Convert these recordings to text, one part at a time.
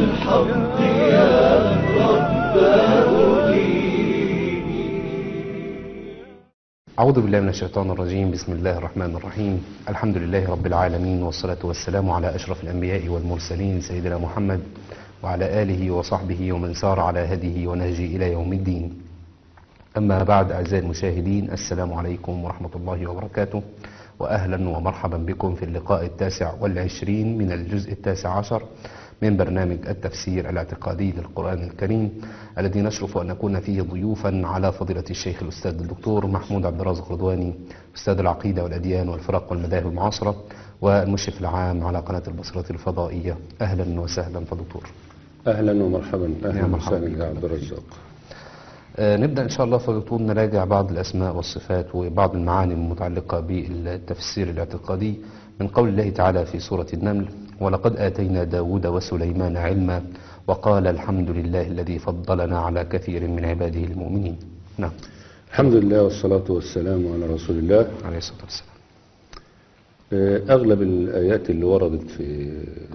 الحق يا رباه أعوذ بالله من الشيطان الرجيم بسم الله الرحمن الرحيم الحمد لله رب العالمين والصلاة والسلام على أشرف الأنبياء والمرسلين سيدنا محمد وعلى آله وصحبه ومن سار على هديه ونهجه إلى يوم الدين أما بعد أعزائي المشاهدين السلام عليكم ورحمة الله وبركاته وأهلا ومرحبا بكم في اللقاء التاسع والعشرين من الجزء التاسع عشر من برنامج التفسير الاعتقادي للقرآن الكريم الذي نشرف أن نكون فيه ضيوفا على فضيلة الشيخ الأستاذ الدكتور محمود عبد الرازق رضواني أستاذ العقيدة والأديان والفرق والمذاهب المعاصرة والمشرف العام على قناة البصرة الفضائية أهلا وسهلا فدكتور اهلا ومرحبا اهلا يا مرحبا وسهلا بك. يا عبد الرزاق آه، نبدأ إن شاء الله فدكتور نراجع بعض الأسماء والصفات وبعض المعاني المتعلقة بالتفسير الاعتقادي من قول الله تعالى في سورة النمل ولقد آتينا داود وسليمان علما وقال الحمد لله الذي فضلنا على كثير من عباده المؤمنين نعم الحمد لله والصلاة والسلام على رسول الله عليه الصلاة والسلام آه، أغلب الآيات اللي وردت في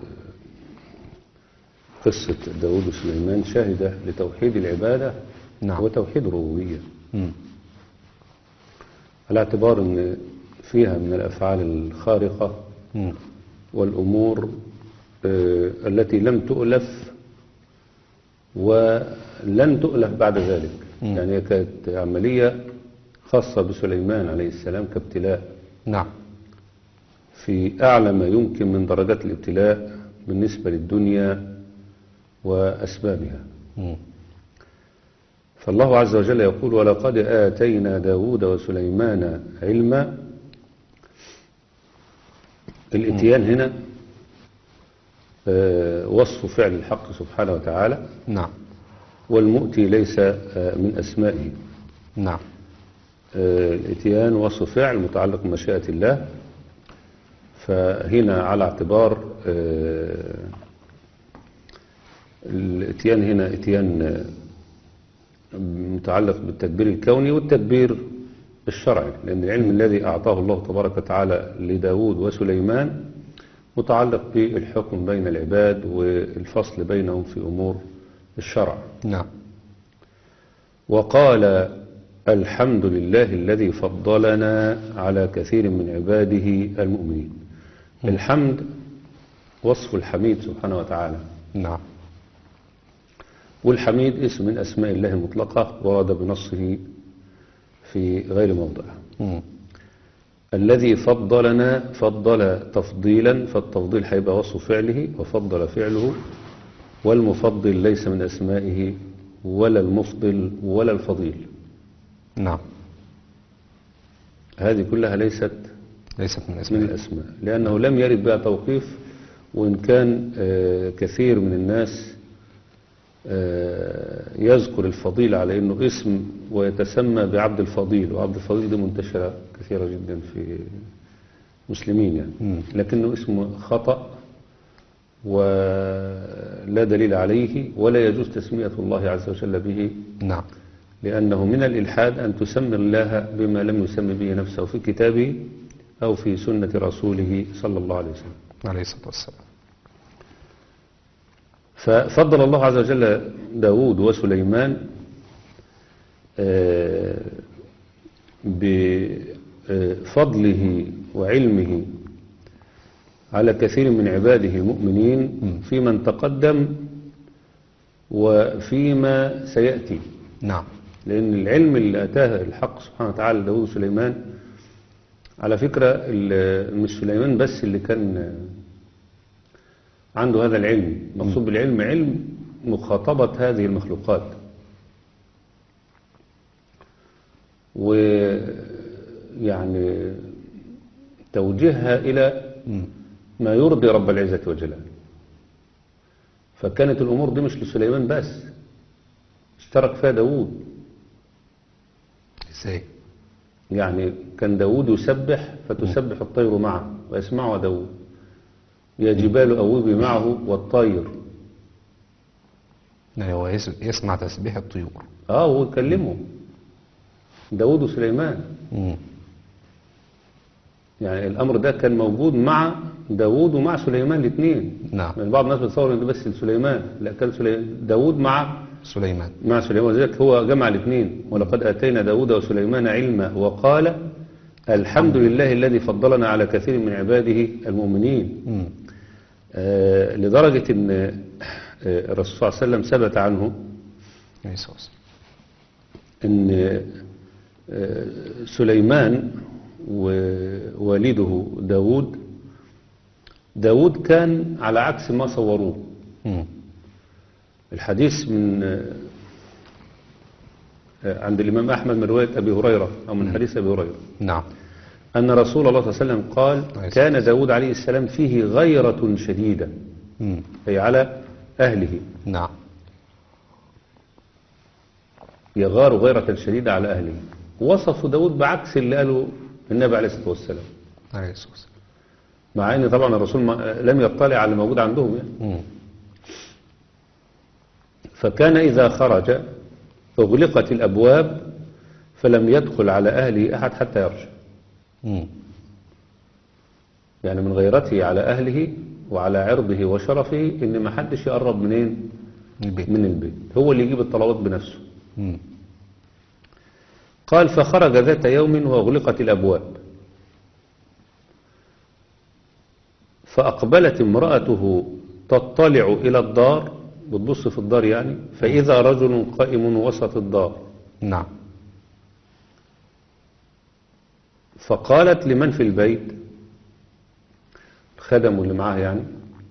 قصة داود وسليمان شاهدة لتوحيد العبادة نعم. وتوحيد الربوبية مم. على اعتبار أن فيها من الأفعال الخارقة مم. والأمور آه، التي لم تؤلف ولن تؤلف بعد ذلك مم. يعني هي كانت عملية خاصة بسليمان عليه السلام كابتلاء نعم في أعلى ما يمكن من درجات الابتلاء بالنسبة للدنيا وأسبابها مم. فالله عز وجل يقول ولقد آتينا داود وسليمان علما الاتيان هنا آه، وصف فعل الحق سبحانه وتعالى نعم والمؤتي ليس آه، من أسمائه نعم آه، الاتيان وصف فعل متعلق بمشيئة الله فهنا على اعتبار آه، الاتيان هنا اتيان آه، متعلق بالتدبير الكوني والتدبير الشرعي لأن العلم الذي أعطاه الله تبارك وتعالى لداود وسليمان متعلق بالحكم بين العباد والفصل بينهم في أمور الشرع نعم وقال الحمد لله الذي فضلنا على كثير من عباده المؤمنين الحمد وصف الحميد سبحانه وتعالى نعم والحميد اسم من أسماء الله المطلقة ورد بنصه في غير موضع مم. الذي فضلنا فضل تفضيلا فالتفضيل هيبقى وصف فعله وفضل فعله والمفضل ليس من أسمائه ولا المفضل ولا الفضيل نعم هذه كلها ليست ليست من من اسماء الأسماء لأنه لم يرد بها توقيف وإن كان آه، كثير من الناس آه، يذكر الفضيل على أنه اسم ويتسمى بعبد الفضيل وعبد الفضيل دي منتشرة كثيرة جدا في المسلمين يعني مم. لكنه اسم خطأ ولا دليل عليه ولا يجوز تسمية الله عز وجل به نعم لأنه من الإلحاد أن تسمي الله بما لم يسمي به نفسه في كتابه أو في سنة رسوله صلى الله عليه وسلم عليه الصلاة والسلام ففضل الله عز وجل داود وسليمان آه، بفضله وعلمه على كثير من عباده المؤمنين فيمن تقدم وفيما سيأتي نعم لأن العلم اللي أتاه الحق سبحانه وتعالى لداود وسليمان على فكرة ال- مش سليمان بس اللي كان عنده هذا العلم مقصود بالعلم علم مخاطبة هذه المخلوقات ويعني توجيهها إلى مم. ما يرضي رب العزة وجلاله فكانت الأمور دي مش لسليمان بس اشترك فيها داود ازاي يعني كان داود يسبح فتسبح الطير معه ويسمعها داود يا جبال أوبي معه والطير يعني هو يس- يسمع تسبيح الطيور اه هو يكلمه داود وسليمان مم. يعني الأمر ده كان موجود مع داوود ومع سليمان الاثنين نعم يعني بعض الناس بتصور ان ده بس لسليمان لا كان سلي... داوود مع سليمان مع سليمان ولذلك هو جمع الاثنين ولقد اتينا داوود وسليمان علما وقال الحمد لله الذي فضلنا على كثير من عباده المؤمنين مم. آه لدرجة ان آه الرسول صلى الله عليه وسلم ثبت عنه عليه الصلاة والسلام. ان آه، سليمان ووالده داود داود كان على عكس ما صوروه مم. الحديث من آه، آه، عند الإمام أحمد من رواية أبي هريرة أو من حديث أبي هريرة نعم أن رسول الله صلى الله عليه وسلم قال عليه كان داود عليه السلام فيه غيرة شديدة مم. أي على أهله نعم يغار غيرة شديدة على أهله وصفوا داود بعكس اللي قاله النبي عليه الصلاة والسلام عليه الصلاة والسلام. مع أن طبعا الرسول ما لم يطلع على الموجود عندهم يعني مم. فكان إذا خرج أغلقت الأبواب فلم يدخل على أهله أحد حتى يرجع مم. يعني من غيرته على أهله وعلى عرضه وشرفه إن ما حدش يقرب منين البيت من البيت هو اللي يجيب الطلبات بنفسه مم. قال فخرج ذات يوم وأغلقت الأبواب فأقبلت امرأته تطلع إلى الدار بتبص في الدار يعني فإذا رجل قائم وسط الدار نعم فقالت لمن في البيت الخدم اللي معاه يعني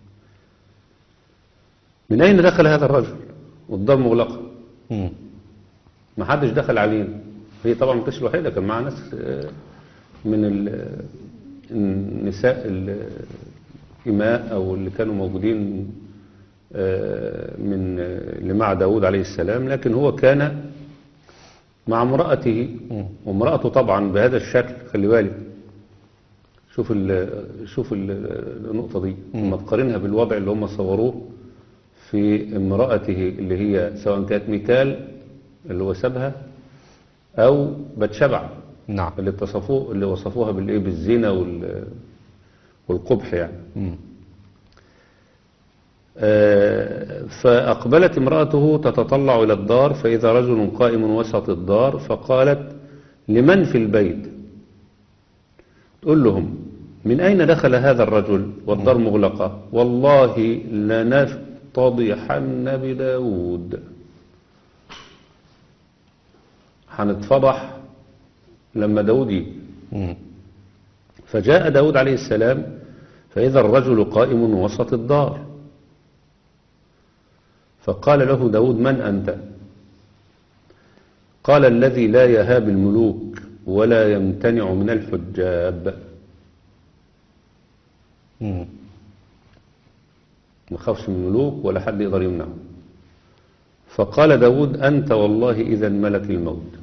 من أين دخل هذا الرجل والدار مغلقة مم. ما حدش دخل علينا هي طبعا ما كانتش الوحيدة كان معاها ناس آه، من ال- النساء الإماء أو اللي كانوا موجودين آه، من آه، اللي مع داود عليه السلام لكن هو كان مع امرأته وامرأته طبعا بهذا الشكل خلي بالك شوف ال شوف ال النقطة دي لما تقارنها بالوضع اللي هم صوروه في امرأته اللي هي سواء كانت ميكال اللي هو سابها أو بتشبع نعم اللي اتصفوه اللي وصفوها بالايه بالزنا وال والقبح يعني مم. آه، فأقبلت امرأته تتطلع إلى الدار فإذا رجل قائم وسط الدار فقالت لمن في البيت تقول لهم من أين دخل هذا الرجل والدار مغلقة والله لنفتضحن بداود هنتفضح لما داود يجي مم. فجاء داود عليه السلام فإذا الرجل قائم وسط الدار فقال له داود من أنت قال الذي لا يهاب الملوك ولا يمتنع من الحجاب مم. ما خافش من الملوك ولا حد يقدر يمنعه فقال داود أنت والله إذا ملك الموت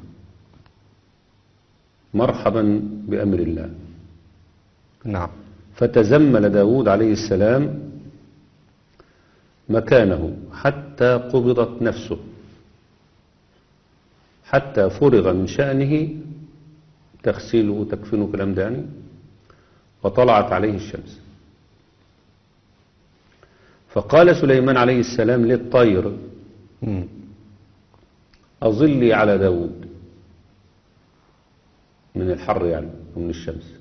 مرحبا بأمر الله نعم فتزمل داود عليه السلام مكانه حتى قبضت نفسه حتى فرغ من شأنه تغسيله وتكفينه كلام ده يعني وطلعت عليه الشمس فقال سليمان عليه السلام للطير مم. أظلي على داود من الحر يعني ومن الشمس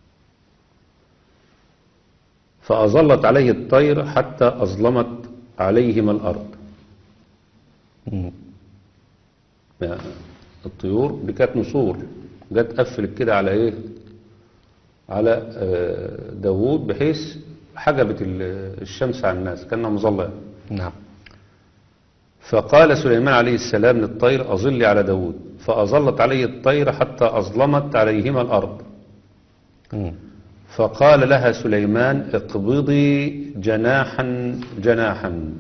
فأظلت عليه الطير حتى أظلمت عليهما الأرض مم. يعني الطيور دي كانت نسور جت قفلت كده على ايه على آه، داوود بحيث حجبت ال- الشمس عن الناس كانها مظلة نعم فقال سليمان عليه السلام للطير أظلي على داود فأظلت عليه الطير حتى أظلمت عليهما الأرض مم. فقال لها سليمان اقبضي جناحا جناحا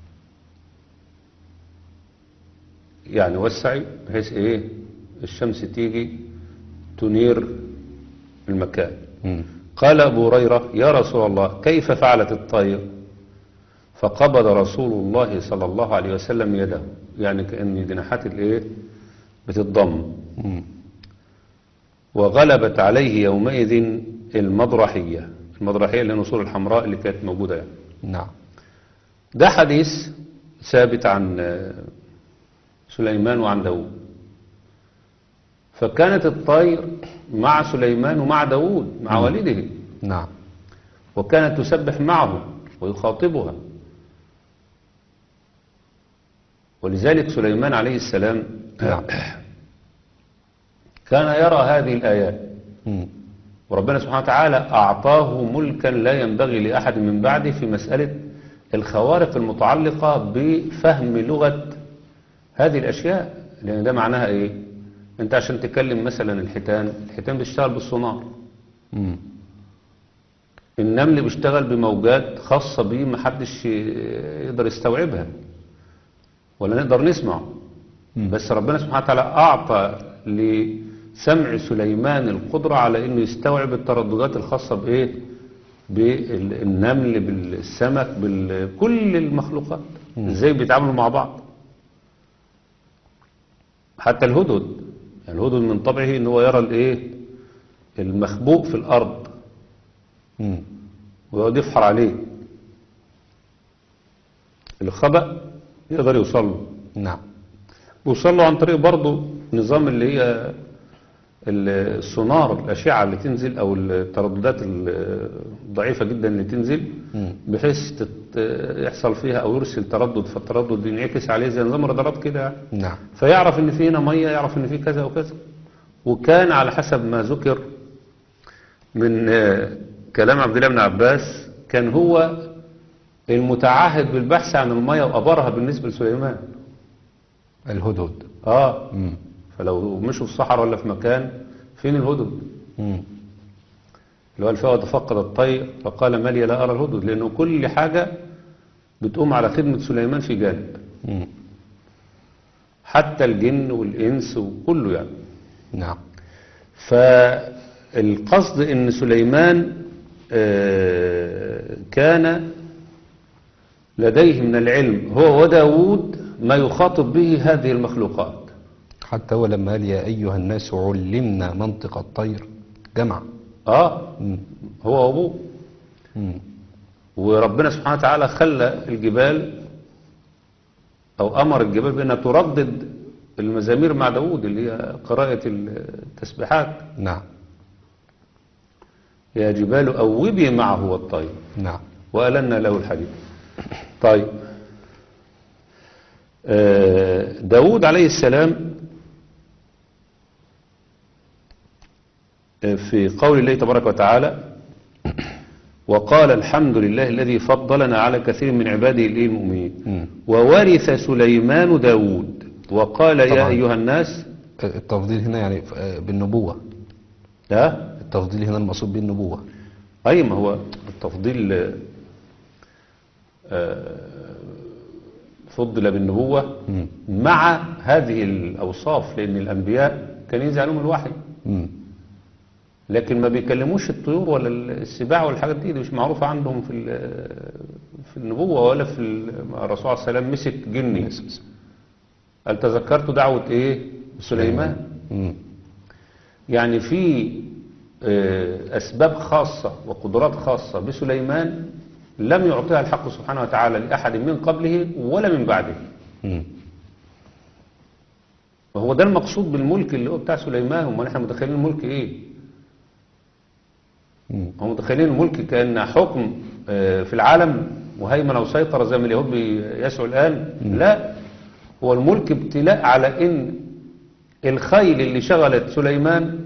يعني وسعي بحيث ايه الشمس تيجي تنير المكان مم. قال أبو هريرة يا رسول الله كيف فعلت الطير فقبض رسول الله صلى الله عليه وسلم يده يعني كأن جناحات الايه بتتضم مم. وغلبت عليه يومئذ المضرحية المضرحية اللي هي النسور الحمراء اللي كانت موجودة يعني نعم ده حديث ثابت عن آه، سليمان وعن داود فكانت الطير مع سليمان ومع داود مع والده نعم وكانت تسبح معه ويخاطبها ولذلك سليمان عليه السلام نعم كان يرى هذه الآيات مم. وربنا سبحانه وتعالى أعطاه ملكا لا ينبغي لأحد من بعده في مسألة الخوارق المتعلقة بفهم لغة هذه الأشياء لأن ده معناها إيه أنت عشان تكلم مثلا الحيتان الحيتان بتشتغل بالسونار مم. النمل بيشتغل بموجات خاصة بيه محدش يقدر يستوعبها ولا نقدر نسمعه بس ربنا سبحانه وتعالى أعطى لسمع سليمان القدرة على أنه يستوعب الترددات الخاصة بإيه بالنمل بالسمك بكل المخلوقات ازاي بيتعاملوا مع بعض حتى الهدهد يعني الهدهد من طبعه ان هو يرى الايه المخبوء في الارض مم. ويقعد يفحر عليه الخبأ يقدر يوصل له نعم بيوصل له عن طريق برضه نظام اللي هي السونار الأشعة اللي تنزل أو الترددات الضعيفة جدا اللي تنزل مم. بحيث تت- يحصل فيها أو يرسل تردد فالتردد ينعكس عليه زي نظام رادارات كده يعني. نعم فيعرف ان في هنا ميه يعرف ان في كذا وكذا وكان على حسب ما ذكر من آه، كلام عبد الله بن عباس كان هو المتعهد بالبحث عن الميه وابرها بالنسبه لسليمان الهدهد اه مم. فلو مشوا في الصحراء ولا في مكان فين الهدهد مم. اللي هو الفئة تفقد الطير فقال مالي لا أرى الهدهد لأنه كل حاجة بتقوم على خدمة سليمان في جانب مم. حتى الجن والإنس وكله يعني نعم فالقصد ان سليمان آه، كان لديه من العلم هو وداود ما يخاطب به هذه المخلوقات حتى ولما قال يا أيها الناس علمنا منطق الطير جمع اه مم. هو وابوه مم. وربنا سبحانه وتعالى خلى الجبال او امر الجبال بانها تردد المزامير مع داود اللي هي قراءة التسبيحات نعم يا جبال أوبي معه والطير نعم وألنا له الحديد طيب آه، داود عليه السلام آه، في قول الله تبارك وتعالى وقال الحمد لله الذي فضلنا على كثير من عباده الإيه المؤمنين مم. وورث سليمان داود وقال يا طبعاً. أيها الناس التفضيل هنا يعني آه، بالنبوة ها التفضيل هنا المقصود بالنبوة أي ما هو التفضيل آه، فضل بالنبوة مم. مع هذه الأوصاف لأن الأنبياء كان ينزل عليهم الوحي مم. لكن ما بيكلموش الطيور ولا السباع ولا الحاجات دي, دي مش معروفة عندهم في ال- في النبوة ولا في ال- الرسول عليه السلام مسك جني قال تذكرت دعوة ايه سليمان مم. يعني في آه، أسباب خاصة وقدرات خاصة بسليمان لم يعطيها الحق سبحانه وتعالى لأحد من قبله ولا من بعده مم. وهو ده المقصود بالملك اللي هو بتاع سليمان هم احنا متخيلين الملك ايه مم. هم متخيلين الملك كأن حكم آه، في العالم وهيمنة وسيطرة زي ما اليهود بيسعوا الآن لا هو الملك ابتلاء على ان الخيل اللي شغلت سليمان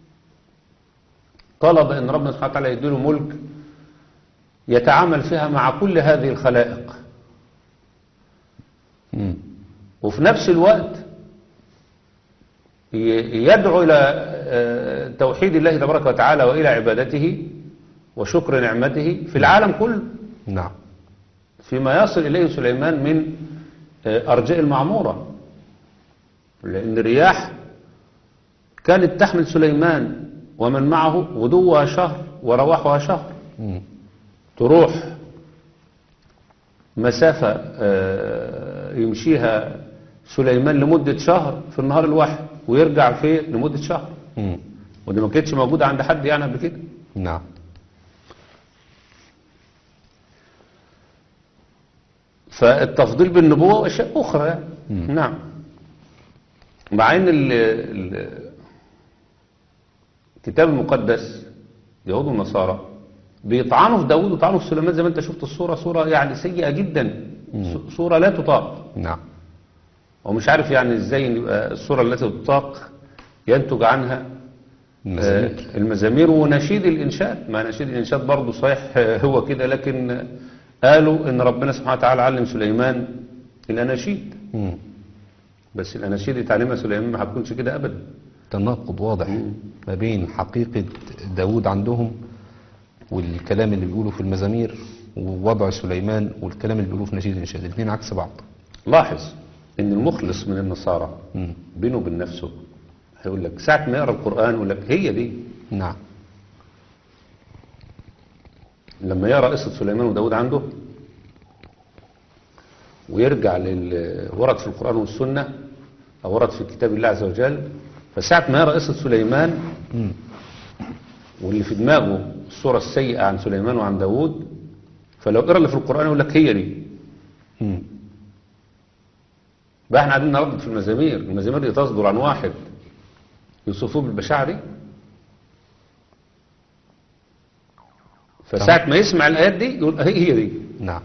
طلب ان ربنا سبحانه وتعالى يديله ملك يتعامل فيها مع كل هذه الخلائق مم. وفي نفس الوقت ي- يدعو إلى آه، توحيد الله تبارك وتعالى وإلى عبادته وشكر نعمته في العالم كله نعم فيما يصل إليه سليمان من آه، أرجاء المعمورة لأن الرياح كانت تحمل سليمان ومن معه غدوها شهر ورواحها شهر مم. تروح مسافة آه، يمشيها سليمان لمدة شهر في النهار الواحد ويرجع فيه لمدة شهر مم. ودي ما كانتش موجودة عند حد يعني قبل كده نعم فالتفضيل بالنبوة أشياء أخرى يعني. نعم مع أن ال- ال- الكتاب المقدس يهود والنصارى بيطعنوا في داوود ويطعنوا في سليمان زي ما انت شفت الصورة صورة يعني سيئة جدا ص- صورة لا تطاق نعم ومش عارف يعني ازاي إن يبقى الصورة التي تطاق ينتج عنها المزامير آه، المزامير ونشيد الإنشاد ما نشيد الإنشاد برضه صحيح آه، هو كده لكن آه، قالوا إن ربنا سبحانه وتعالى علم سليمان الأناشيد مم. بس الأناشيد اللي تعلمها سليمان ما هتكونش كده أبدا تناقض واضح ما بين حقيقة داود عندهم والكلام اللي بيقوله في المزامير ووضع سليمان والكلام اللي بيقوله في نشيد الإنشاد الاثنين عكس بعض لاحظ إن المخلص من النصارى مم. بينه وبين نفسه هيقول لك ساعة ما يقرأ القرآن يقول لك هي دي نعم لما يقرأ قصة سليمان وداود عنده ويرجع لل ورد في القرآن والسنة أو ورد في كتاب الله عز وجل فساعة ما يقرأ قصة سليمان مم. واللي في دماغه الصورة السيئة عن سليمان وعن داود فلو قرأ اللي في القرآن يقول لك هي دي مم. بقى احنا قاعدين نردد في المزامير المزامير دي تصدر عن واحد يوصفوه بالبشاعة دي فساعة ما يسمع الآيات دي يقول هي هي دي نعم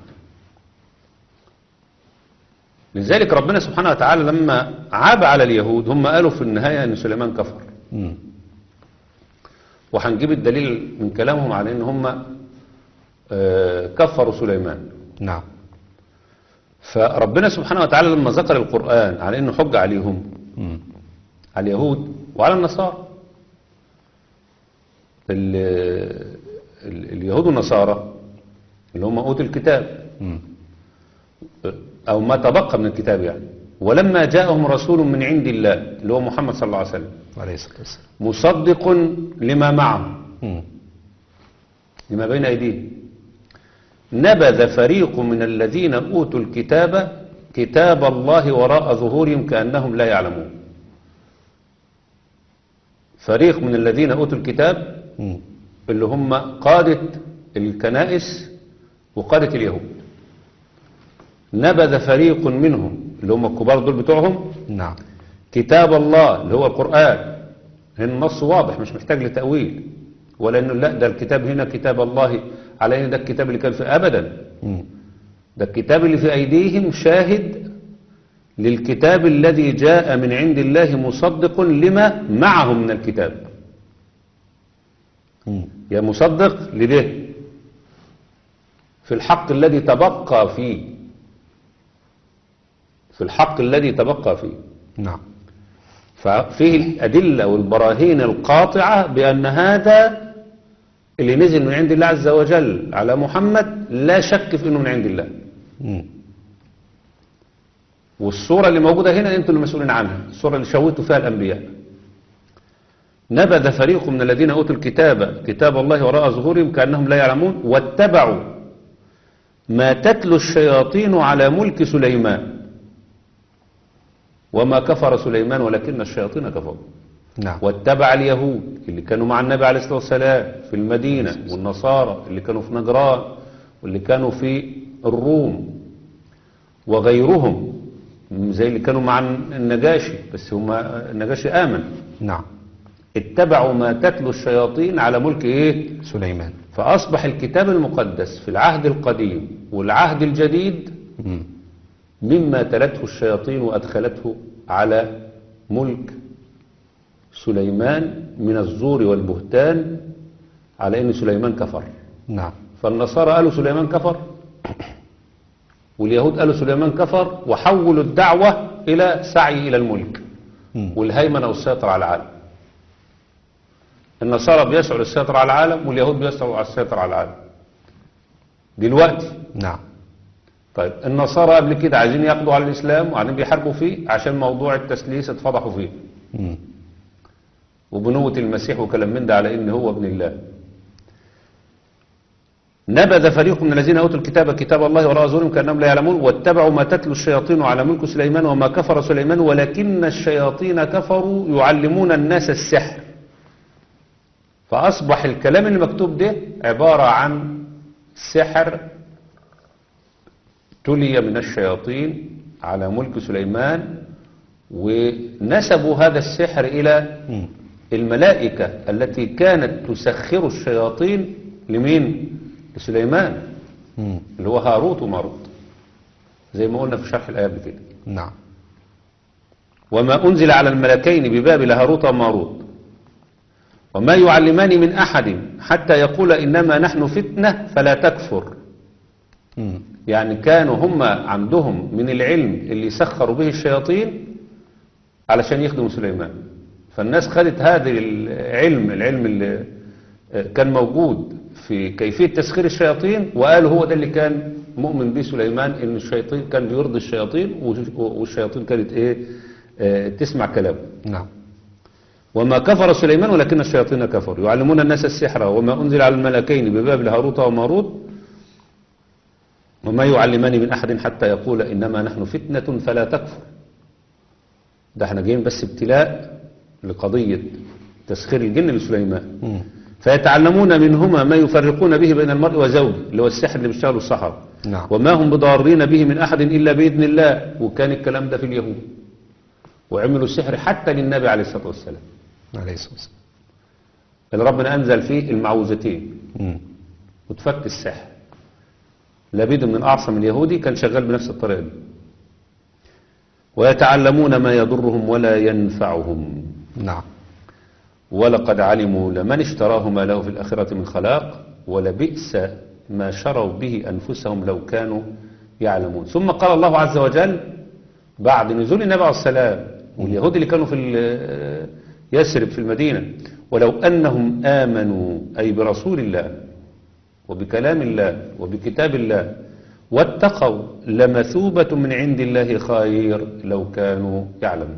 لذلك ربنا سبحانه وتعالى لما عاب على اليهود هم قالوا في النهاية أن سليمان كفر مم. وهنجيب الدليل من كلامهم على أن هم آه، كفروا سليمان نعم فربنا سبحانه وتعالى لما ذكر القرآن على أنه حج عليهم مم. على اليهود وعلى النصارى ال- ال- اليهود والنصارى اللي هم أوتوا الكتاب مم. أو ما تبقى من الكتاب يعني ولما جاءهم رسول من عند الله اللي هو محمد صلى الله عليه وسلم عليه الصلاة والسلام مصدق لما معه مم. لما بين أيديهم نبذ فريق من الذين أوتوا الكتاب كتاب الله وراء ظهورهم كأنهم لا يعلمون فريق من الذين أوتوا الكتاب مم. اللي هم قادة الكنائس وقادة اليهود نبذ فريق منهم اللي هم الكبار دول بتوعهم نعم كتاب الله اللي هو القرآن هنا النص واضح مش محتاج لتأويل ولا انه لا ده الكتاب هنا كتاب الله على ان ده الكتاب اللي كان في ابدا مم. ده الكتاب اللي في ايديهم شاهد للكتاب الذي جاء من عند الله مصدق لما معه من الكتاب مم. يا مصدق لده في الحق الذي تبقى فيه في الحق الذي تبقى فيه نعم ففيه الأدلة والبراهين القاطعة بأن هذا اللي نزل من عند الله عز وجل على محمد لا شك في أنه من عند الله مم. والصورة اللي موجودة هنا أنتم المسؤولين عنها الصورة اللي شوتوا فيها الأنبياء نبذ فريق من الذين أوتوا الكتاب كتاب الله وراء ظهورهم كأنهم لا يعلمون واتبعوا ما تتلو الشياطين على ملك سليمان وما كفر سليمان ولكن الشياطين كفروا نعم واتبع اليهود اللي كانوا مع النبي عليه الصلاة والسلام في المدينة والنصارى اللي كانوا في نجران واللي كانوا في الروم وغيرهم زي اللي كانوا مع النجاشي بس هم النجاشي آمن نعم اتبعوا ما تتلو الشياطين على ملك ايه سليمان فأصبح الكتاب المقدس في العهد القديم والعهد الجديد مم. مما تلته الشياطين وأدخلته على ملك سليمان من الزور والبهتان على أن سليمان كفر نعم فالنصارى قالوا سليمان كفر واليهود قالوا سليمان كفر وحولوا الدعوة إلى سعي إلى الملك مم. والهيمنة والسيطرة على العالم النصارى بيسعوا للسيطرة على العالم واليهود بيسعوا على السيطرة على العالم دلوقتي نعم طيب النصارى قبل كده عايزين يقضوا على الإسلام وقاعدين بيحاربوا فيه عشان موضوع التسليس اتفضحوا فيه مم. وبنوة المسيح وكلام من ده على إن هو ابن الله نبذ فريق من الذين أوتوا الكتاب كتاب الله وراء ظهورهم كأنهم لا يعلمون واتبعوا ما تتلو الشياطين على ملك سليمان وما كفر سليمان ولكن الشياطين كفروا يعلمون الناس السحر فأصبح الكلام اللي مكتوب ده عبارة عن سحر تلي من الشياطين على ملك سليمان ونسبوا هذا السحر إلى مم. الملائكة التي كانت تسخر الشياطين لمين؟ لسليمان مم. اللي هو هاروت وماروت زي ما قلنا في شرح الآية قبل كده نعم وما أنزل على الملكين ببابل هاروت وماروت وما يعلمان من أحد حتى يقول إنما نحن فتنة فلا تكفر مم. يعني كانوا هم عندهم من العلم اللي سخروا به الشياطين علشان يخدموا سليمان فالناس خدت هذا العلم العلم اللي كان موجود في كيفية تسخير الشياطين وقالوا هو ده اللي كان مؤمن به سليمان ان الشياطين كان بيرضي الشياطين والشياطين كانت ايه آه، تسمع كلامه نعم وما كفر سليمان ولكن الشياطين كفروا يعلمون الناس السحر وما أنزل على الملكين ببابل هاروت وماروت وما يعلمان من أحد حتى يقول إنما نحن فتنة فلا تكفر ده احنا جايين بس ابتلاء لقضية تسخير الجن لسليمان مم. فيتعلمون منهما ما يفرقون به بين المرء وزوجه اللي هو السحر اللي بيشتغلوا السحر نعم وما هم بضارين به من أحد إلا بإذن الله وكان الكلام ده في اليهود وعملوا السحر حتى للنبي عليه الصلاة والسلام عليه الصلاة والسلام اللي ربنا أنزل فيه المعوذتين مم. وتفك السحر لبيد من الأعصم اليهودي كان شغال بنفس الطريقة دي ويتعلمون ما يضرهم ولا ينفعهم نعم ولقد علموا لمن اشتراه ما له في الآخرة من خلاق ولبئس ما شروا به أنفسهم لو كانوا يعلمون ثم قال الله عز وجل بعد نزول النبي عليه السلام واليهود اللي كانوا في ال- يثرب في المدينة ولو أنهم آمنوا أي برسول الله وبكلام الله وبكتاب الله واتقوا لمثوبة من عند الله خير لو كانوا يعلمون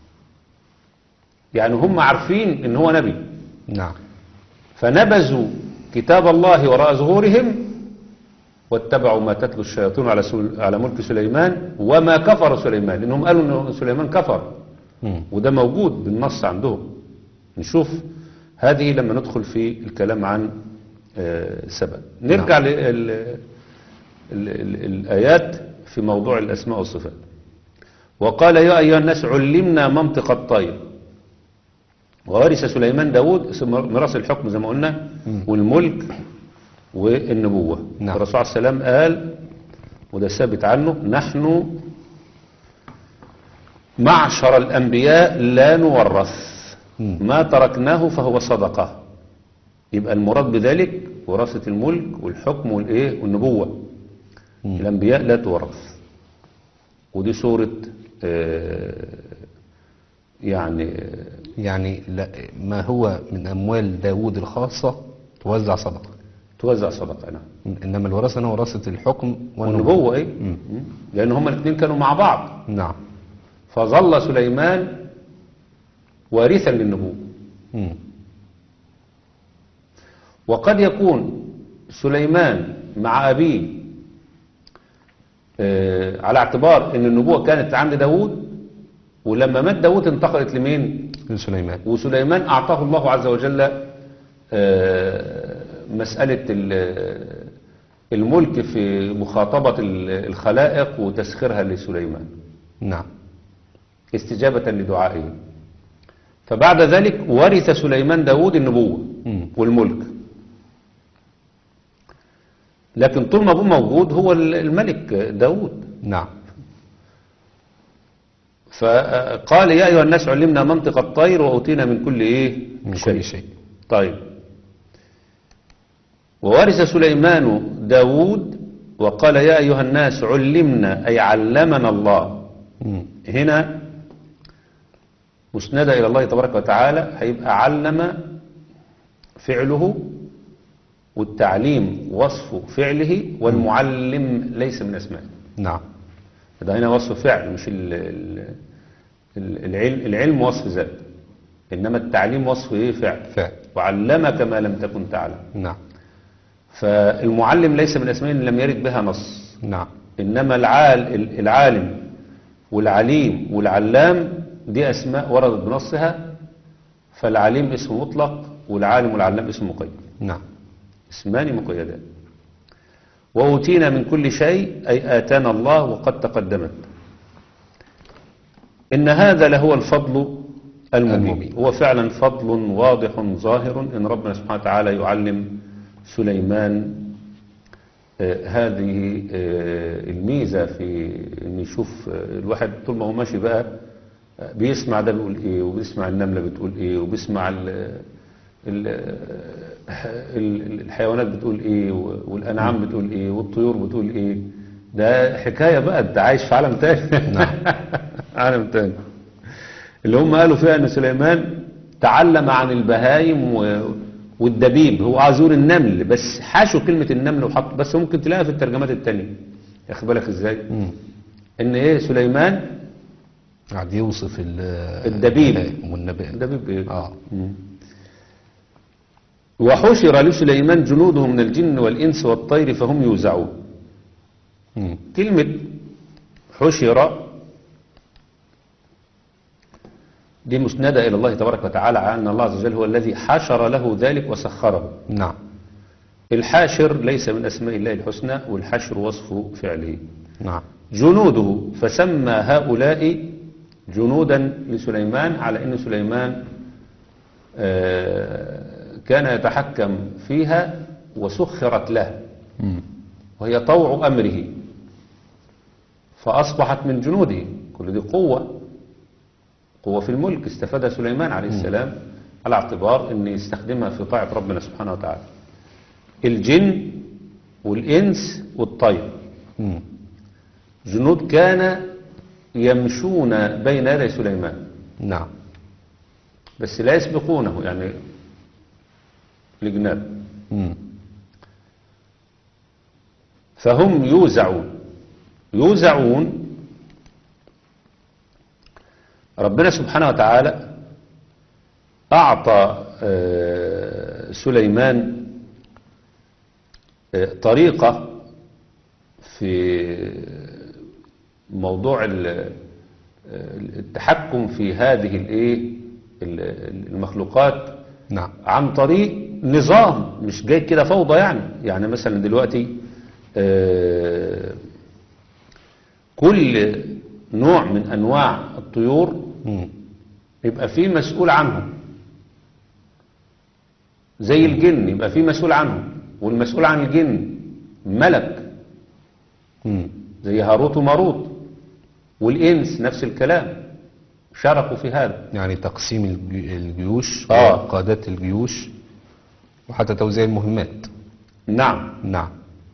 يعني هم عارفين ان هو نبي نعم فنبذوا كتاب الله وراء ظهورهم واتبعوا ما تتلو الشياطين على سل... على ملك سليمان وما كفر سليمان لانهم قالوا ان سليمان كفر مم. وده موجود بالنص عندهم نشوف هذه لما ندخل في الكلام عن آه، سبأ نرجع نعم. للآيات في موضوع الأسماء والصفات وقال يا أيها الناس علمنا منطق الطير وورث سليمان داود اسم ميراث الحكم زي ما قلنا والملك والنبوة نعم. الرسول عليه السلام قال وده ثابت عنه نحن معشر الأنبياء لا نورث مم. ما تركناه فهو صدقة يبقى المراد بذلك وراثة الملك والحكم والإيه والنبوة مم. الأنبياء لا تورث ودي سورة آه، يعني يعني لا ما هو من أموال داود الخاصة توزع صدقة توزع صدقة نعم إنما الوراثة أنا وراثة الحكم والنبوة إيه مم. لأن هما الاثنين كانوا مع بعض نعم فظل سليمان وارثا للنبوة مم. وقد يكون سليمان مع أبيه آه، على اعتبار أن النبوة كانت عند داود ولما مات داود انتقلت لمين لسليمان وسليمان أعطاه الله عز وجل آه، مسألة ال- الملك في مخاطبة ال- الخلائق وتسخيرها لسليمان نعم استجابة لدعائه فبعد ذلك ورث سليمان داود النبوة مم. والملك لكن طول ما ابوه موجود هو الملك داود نعم فقال يا أيها الناس علمنا منطق الطير وأوتينا من كل إيه من كل شيء طيب وورث سليمان داود وقال يا أيها الناس علمنا أي علمنا الله مم. هنا مسندة إلى الله تبارك وتعالى هيبقى علم فعله والتعليم وصف فعله والمعلم ليس من أسمائه نعم ده هنا وصف فعل مش ال- ال- ال- العلم, العلم وصف ذات إنما التعليم وصف إيه فعل فعل وعلمك ما لم تكن تعلم نعم فالمعلم ليس من أسماء لم يرد بها نص نعم إنما العال العالم والعليم والعلام دي أسماء وردت بنصها فالعليم اسم مطلق والعالم والعلام اسم مقيد نعم اسمان مقيدان وأوتينا من كل شيء أي آتانا الله وقد تقدمت إن هذا لهو الفضل المبين المبين. هو فعلا فضل واضح ظاهر إن ربنا سبحانه وتعالى يعلم سليمان آه، هذه آه، الميزة في إن يشوف آه، الواحد طول ما هو ماشي بقى آه، بيسمع ده بيقول إيه وبيسمع النملة بتقول إيه وبيسمع ال ال ال- الحيوانات بتقول إيه والأنعام بتقول إيه والطيور بتقول إيه ده حكاية بقى ده عايش في عالم تاني نعم. عالم تاني اللي هم قالوا فيها ان سليمان تعلم عن البهايم و... والدبيب هو عايز يقول النمل بس حاشوا كلمة النمل وحط بس ممكن تلاقيها في الترجمات التانية ياخد بالك ازاي مم. ان ايه سليمان قاعد يوصف ال- الدبيب. البهائم والنبات الدبيب ايه اه مم. وحشر لسليمان جنوده من الجن والإنس والطير فهم يوزعون مم. كلمة حشر دي مسندة إلى الله تبارك وتعالى على أن الله عز وجل هو الذي حشر له ذلك وسخره نعم الحاشر ليس من أسماء الله الحسنى والحشر وصف فعله نعم جنوده فسمى هؤلاء جنودا لسليمان على أن سليمان آه، كان يتحكم فيها وسخرت له مم. وهي طوع أمره فأصبحت من جنوده كل دي قوة قوة في الملك استفادها سليمان عليه السلام على اعتبار أن يستخدمها في طاعة ربنا سبحانه وتعالى الجن والإنس والطير مم. جنود كان يمشون بين يدي سليمان نعم بس لا يسبقونه يعني الجناب مم. فهم يوزعون يوزعون ربنا سبحانه وتعالى أعطى آه، سليمان آه، طريقة في موضوع ال- آه، التحكم في هذه الايه ال- المخلوقات نعم عن طريق نظام مش جاي كده فوضى يعني يعني مثلا دلوقتي آه، كل نوع من انواع الطيور مم. يبقى فيه مسؤول عنه زي الجن يبقى فيه مسؤول عنه والمسؤول عن الجن ملك مم. زي هاروت وماروت والإنس نفس الكلام شاركوا في هذا يعني تقسيم الجي- الجيوش آه. وقادات الجيوش وحتى توزيع المهمات نعم نعم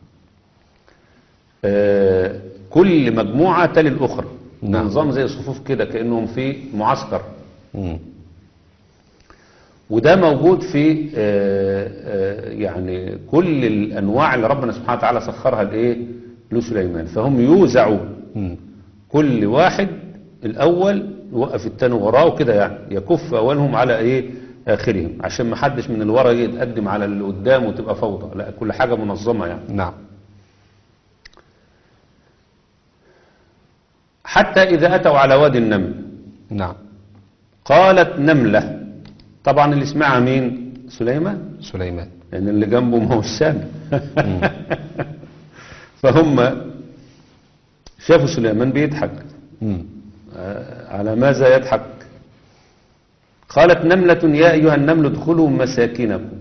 آه، كل مجموعة تلي الأخرى نعم. نظام زي صفوف كده كأنهم في معسكر مم. وده موجود في آه، آه، يعني كل الأنواع اللي ربنا سبحانه وتعالى سخرها لإيه لسليمان فهم يوزعوا مم. كل واحد الأول يوقف التاني وراه كده يعني يكف أولهم على إيه آخرهم عشان ما حدش من اللي ورا يجي يتقدم على اللي قدام وتبقى فوضى لا كل حاجة منظمة يعني نعم حتى إذا أتوا على وادي النمل نعم قالت نملة طبعا اللي سمعها مين سليمان سليمان لأن اللي جنبه ما هو السامع فهم شافوا سليمان بيضحك مم. آه، على ماذا يضحك قالت نملة يا أيها النمل ادخلوا مساكنكم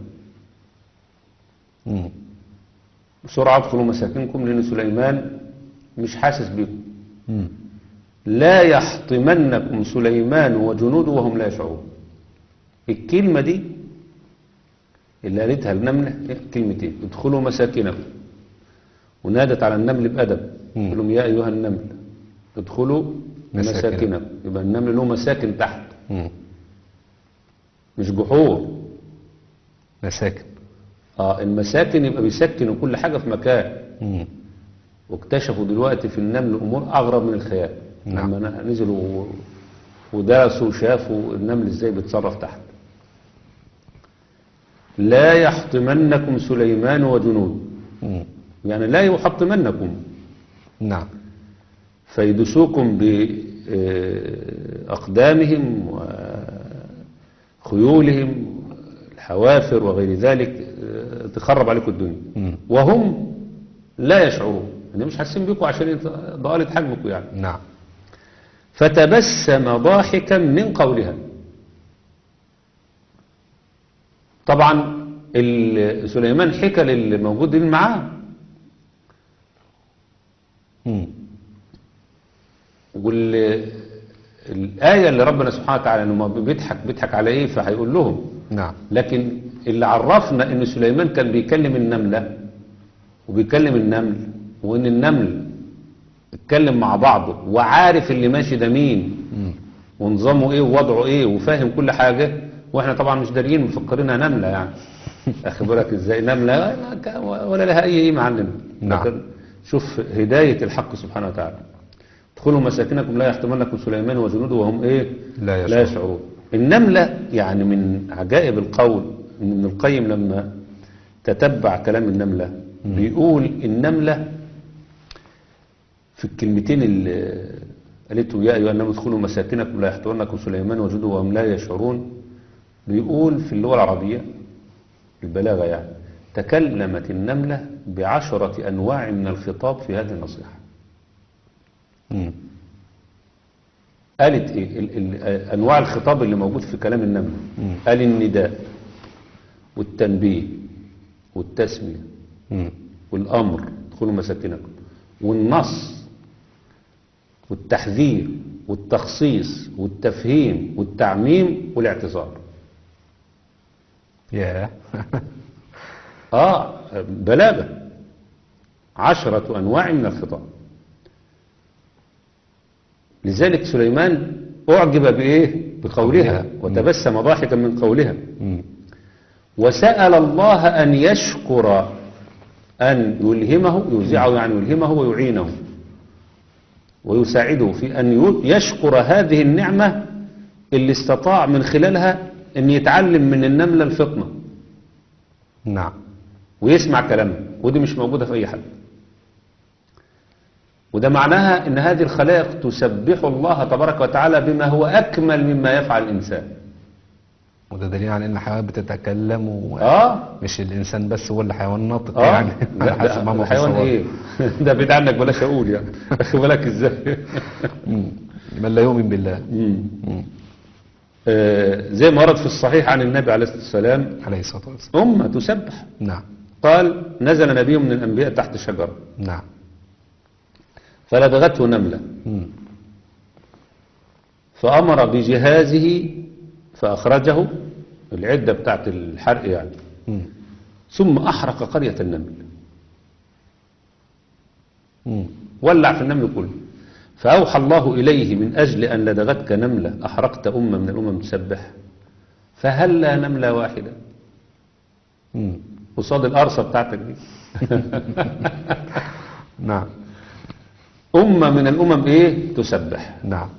مم. بسرعة ادخلوا مساكنكم لأن سليمان مش حاسس بيكم مم. لا يحطمنكم سليمان وجنوده وهم لا يشعرون الكلمة دي اللي قالتها النملة كلمتين ادخلوا مساكنكم ونادت على النمل بأدب مم. قال لهم يا أيها النمل ادخلوا مساكنكم. مساكنكم يبقى النمل له مساكن تحت مم. مش جحور مساكن اه المساكن يبقى بيسكنوا كل حاجة في مكان مم. واكتشفوا دلوقتي في النمل أمور أغرب من الخيال نعم. لما نزلوا و- ودرسوا وشافوا النمل ازاي بيتصرف تحت لا يحطمنكم سليمان وجنوده مم. يعني لا يحطمنكم نعم فيدسوكم بأقدامهم وخيولهم حوافر وغير ذلك آه، تخرب عليكم الدنيا مم. وهم لا يشعرون يعني مش حاسين بيكم عشان ضالة حجمكم يعني نعم فتبسم ضاحكا من قولها طبعا ال- سليمان حكى للموجودين معاه مم. والآية اللي ربنا سبحانه وتعالى انه ما بيضحك بيضحك على ايه فهيقول لهم نعم لكن اللي عرفنا ان سليمان كان بيكلم النملة وبيكلم النمل وان النمل اتكلم مع بعضه وعارف اللي ماشي ده مين مم. ونظامه ايه ووضعه ايه وفاهم كل حاجة واحنا طبعا مش داريين مفكرينها نملة يعني اخد بالك ازاي نملة ما كان- ولا لها اي قيمة عندنا نعم. لكن شوف هداية الحق سبحانه وتعالى ادخلوا مساكنكم لا يحتملكم سليمان وجنوده وهم ايه لا يشعرون. لا يشعرون النملة يعني من عجائب القول ان ابن القيم لما تتبع كلام النملة بيقول النملة في الكلمتين اللي قالته يا أيها الناس ادخلوا مساكنكم لا يحتملكم سليمان وجنوده وهم لا يشعرون بيقول في اللغة العربية البلاغة يعني تكلمت النملة بعشرة أنواع من الخطاب في هذه النصيحة مم. قالت ايه ال ال انواع الخطاب اللي موجود في كلام النمل قال النداء والتنبيه والتسمية مم. والامر ادخلوا مساكنكم والنص والتحذير والتخصيص والتفهيم والتعميم والاعتذار يا اه بلاغة عشرة انواع من الخطاب لذلك سليمان اعجب بايه بقولها وتبسم ضاحكا من قولها مم. وسأل الله أن يشكر أن يلهمه يوزعه يعني يلهمه ويعينه ويساعده في أن ي- يشكر هذه النعمة اللي استطاع من خلالها أن يتعلم من النملة الفطنة نعم ويسمع كلامها ودي مش موجودة في أي حد وده معناها أن هذه الخلائق تسبح الله تبارك وتعالى بما هو أكمل مما يفعل الإنسان وده دليل على ان الحيوانات بتتكلم ومش آه الانسان بس هو اللي حيوان ناطق اه يعني لا على حسب ما ده هو الحيوان تصور. ايه ده بعيد عنك بلاش اقول يعني اخد بالك ازاي مم. من لا يؤمن بالله مم. مم. آه، زي ما ورد في الصحيح عن النبي عليه الصلاه والسلام عليه الصلاه والسلام امه تسبح نعم قال نزل نبي من الانبياء تحت شجره نعم فلدغته نمله مم. فامر بجهازه فاخرجه العده بتاعت الحرق يعني مم. ثم احرق قريه النمل مم. ولع في النمل كله فأوحى الله إليه من أجل أن لدغتك نملة أحرقت أمة من الأمم تسبح فهلا نملة واحدة مم. قصاد القرصة بتاعتك دي نعم أمة من الأمم إيه تسبح نعم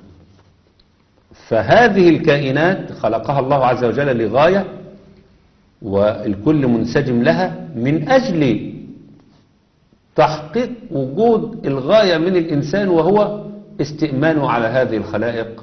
فهذه الكائنات خلقها الله عز وجل لغاية والكل منسجم لها من أجل تحقيق وجود الغاية من الإنسان وهو استئمانه على هذه الخلائق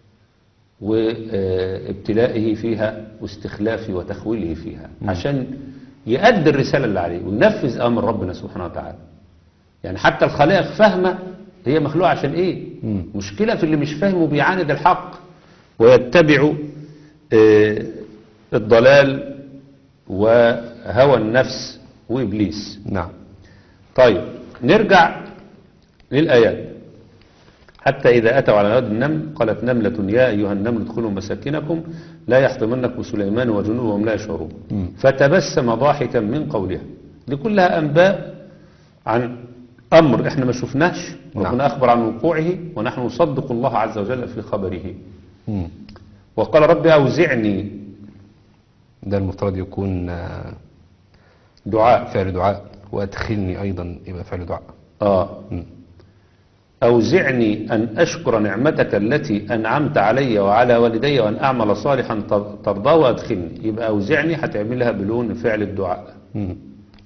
وابتلائه فيها واستخلافه وتخويله فيها عشان يؤدي الرسالة اللي عليه وينفذ أمر ربنا سبحانه وتعالى يعني حتى الخلائق فاهمة هي مخلوقة عشان ايه مم. مشكلة في اللي مش فاهم وبيعاند الحق ويتبع آه، الضلال وهوى النفس وإبليس نعم طيب نرجع للآيات حتى إذا أتوا على واد النمل قالت نملة يا أيها النمل ادخلوا مساكنكم لا يحطمنكم سليمان وجنوده وهم لا يشعرون مم. فتبسم ضاحكا من قولها دي كلها أنباء عن أمر إحنا ما شفناش نعم. ربنا أخبر عن وقوعه ونحن نصدق الله عز وجل في خبره مم. وقال رب أوزعني ده المفترض يكون آه، دعاء فعل دعاء وادخلني ايضا يبقى فعل دعاء آه مم. أوزعني أن أشكر نعمتك التي أنعمت علي وعلى والدي وأن أعمل صالحا تر- ترضاه وأدخلني يبقى أوزعني هتعملها بلون فعل الدعاء مم.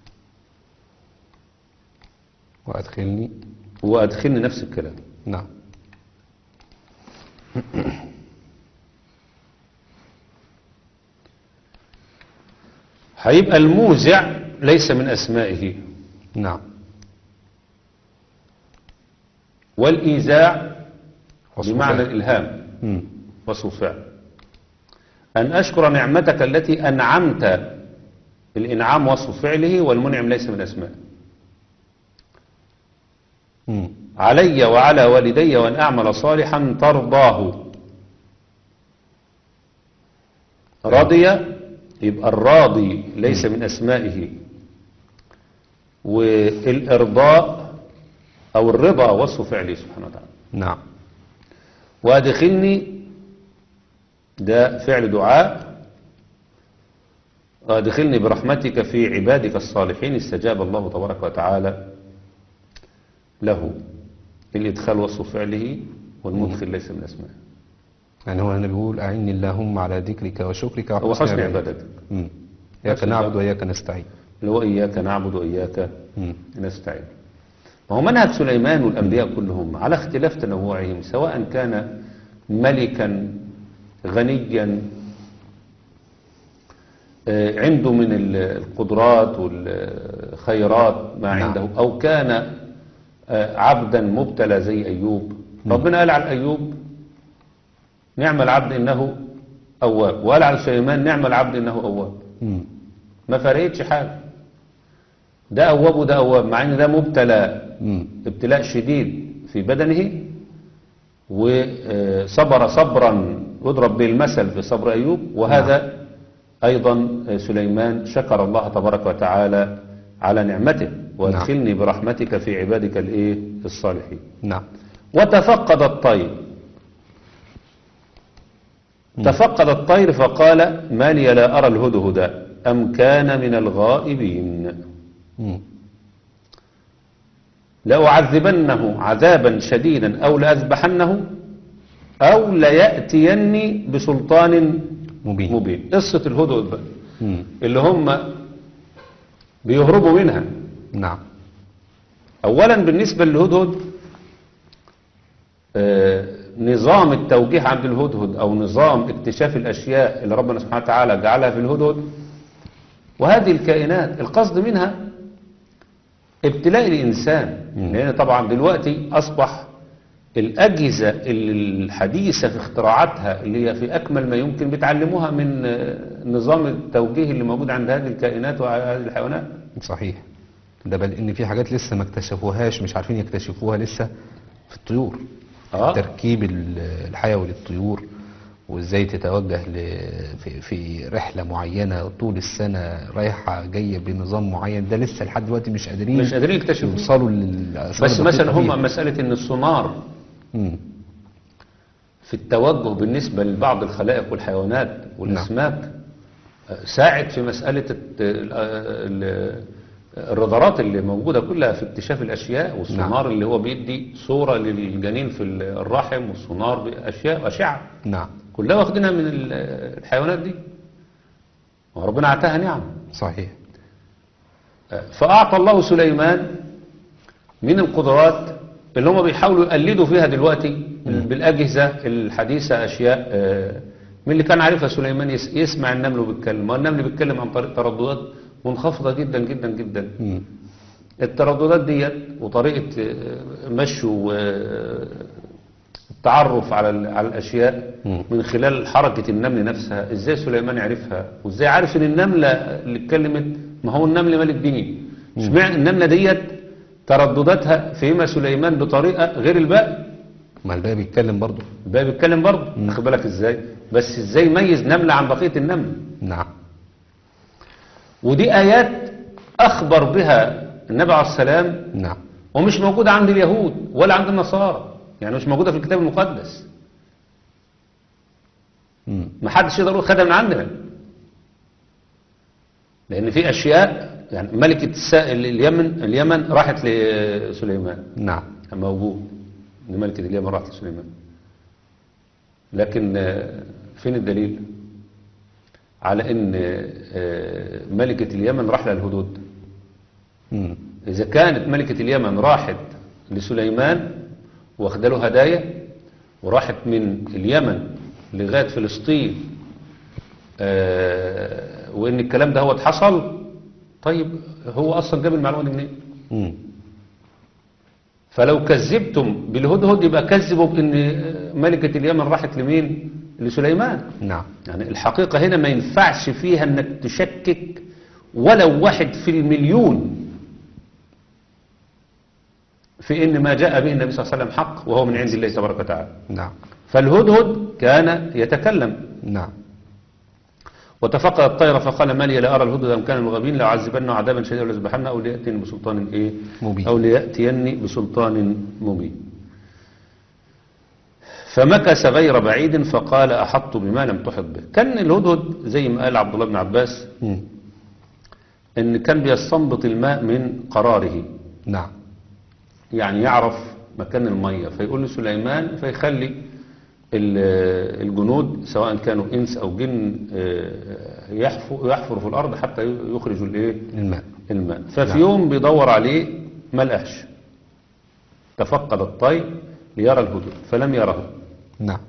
وادخلني وأدخلني نفس الكلام نعم هيبقى الموزع ليس من أسمائه نعم والإيزاع وصف بمعنى فعل. الإلهام مم. وصف فعل أن أشكر نعمتك التي أنعمت الإنعام وصف فعله والمنعم ليس من أسمائه مم. علي وعلى والدي وأن أعمل صالحا ترضاه رضي يبقى الراضي ليس من أسمائه والإرضاء أو الرضا وصف فعله سبحانه وتعالى نعم وادخلني ده فعل دعاء وادخلني برحمتك في عبادك الصالحين استجاب الله تبارك وتعالى له الإدخال وصف فعله والمدخل ليس من أسمائه يعني هو هنا بيقول أعني اللهم على ذكرك وشكرك هو وحسن حسن عبادتك عبادتك مم. إياك حسن نعبد عبادتك. وإياك نستعين اللي هو إياك نعبد وإياك مم. نستعين ما هو منهج سليمان والأنبياء كلهم على اختلاف تنوعهم سواء كان ملكا غنيا آه، عنده من ال- القدرات والخيرات ما نعم. عنده أو كان آه، عبدا مبتلى زي أيوب ربنا قال على أيوب نعم العبد إنه أواب وقال على سليمان نعم العبد إنه أواب مم. ما فرقتش حاجة ده أواب وده أواب مع إن ده مبتلى مم. ابتلاء شديد في بدنه وصبر صبرا يضرب به المثل في صبر أيوب وهذا أيضا سليمان شكر الله تبارك وتعالى على نعمته وادخلني برحمتك في عبادك الايه الصالحين نعم وتفقد الطير تفقد الطير فقال ما لي لا أرى الهدهد أم كان من الغائبين مم. لأعذبنه عذابا شديدا أو لأذبحنه أو ليأتيني بسلطان مبين مبين قصة الهدهد بقى مم. اللي هم بيهربوا منها نعم أولا بالنسبة للهدهد آه، نظام التوجيه عند الهدهد أو نظام اكتشاف الأشياء اللي ربنا سبحانه وتعالى جعلها في الهدهد وهذه الكائنات القصد منها ابتلاء الإنسان لأن طبعا دلوقتي أصبح الأجهزة الحديثة في اختراعاتها اللي هي في أكمل ما يمكن بتعلموها من آه، نظام التوجيه اللي موجود عند هذه الكائنات وهذه الحيوانات صحيح ده بل ان في حاجات لسه ما اكتشفوهاش مش عارفين يكتشفوها لسه في الطيور آه. تركيب ال- الحيوي للطيور وازاي تتوجه ل... في... في رحله معينه طول السنه رايحه جايه بنظام معين ده لسه لحد دلوقتي مش قادرين مش قادرين يكتشفوا يوصلوا للاسرار بس مثلا الدقيقة هم مسألة ان السونار مم. في التوجه بالنسبة لبعض الخلائق والحيوانات والأسماك آه، ساعد في مسألة الت- ال- ال- الرادارات اللي موجودة كلها في اكتشاف الأشياء والسونار اللي هو بيدي صورة للجنين في ال- الرحم والسونار بأشياء أشعة نعم كلها واخدينها من ال- الحيوانات دي وربنا أعطاها نعم صحيح فأعطى الله سليمان من القدرات اللي هم بيحاولوا يقلدوا فيها دلوقتي بالأجهزة الحديثة أشياء آه، من اللي كان عارفها سليمان يس- يسمع النمل وبيتكلم والنمل بيتكلم عن طريق ترددات منخفضة جدا جدا جدا مم. الترددات ديت وطريقة آه، مشي والتعرف على ال- على الأشياء مم. من خلال حركة النمل نفسها ازاي سليمان يعرفها وازاي عارف ان النملة اللي اتكلمت ما هو النمل ملك ديني اشمعنى النملة ديت تردداتها فهمها سليمان بطريقة غير الباقي ما الباقي بيتكلم برضه الباقي بيتكلم برضه واخد بالك ازاي بس ازاي يميز نملة عن بقية النمل نعم ودي آيات أخبر بها النبي عليه السلام نعم ومش موجودة عند اليهود ولا عند النصارى يعني مش موجودة في الكتاب المقدس مم. ما حدش يقدر يقول خدها من عندنا لأن في أشياء يعني ملكة السا- اليمن اليمن راحت لسليمان نعم موجود إن ملكة اليمن راحت لسليمان لكن آه، فين الدليل على ان آه، ملكة اليمن راح للهدود مم. إذا كانت ملكة اليمن راحت لسليمان واخد له هدايا وراحت من اليمن لغاية فلسطين آه وان الكلام ده هو حصل طيب هو اصلا جاب المعلومه دي منين مم. فلو كذبتم بالهدهد يبقى كذبوا بان ملكه اليمن راحت لمين لسليمان نعم يعني الحقيقه هنا ما ينفعش فيها انك تشكك ولو واحد في المليون في ان ما جاء به النبي صلى الله عليه وسلم حق وهو من عند الله تبارك وتعالى نعم فالهدهد كان يتكلم نعم وتفقد الطير فقال ما لي لا ارى الهدهد ام كان من الغابين لاعذبنه عذابا شديدا ولأذبحنه او لياتيني بسلطان ايه مبين. او لياتيني بسلطان مبين فمكث غير بعيد فقال احط بما لم تحط به كان الهدهد زي ما قال عبد الله بن عباس مم. ان كان بيستنبط الماء من قراره نعم يعني يعرف مكان المية فيقول لسليمان فيخلي ال- الجنود سواء كانوا إنس أو جن آه، يحفر, يحفروا في الأرض حتى يخرجوا الإيه الماء الماء ففي نعم. يوم بيدور عليه ما لقاش تفقد الطير ليرى الهدود فلم يره نعم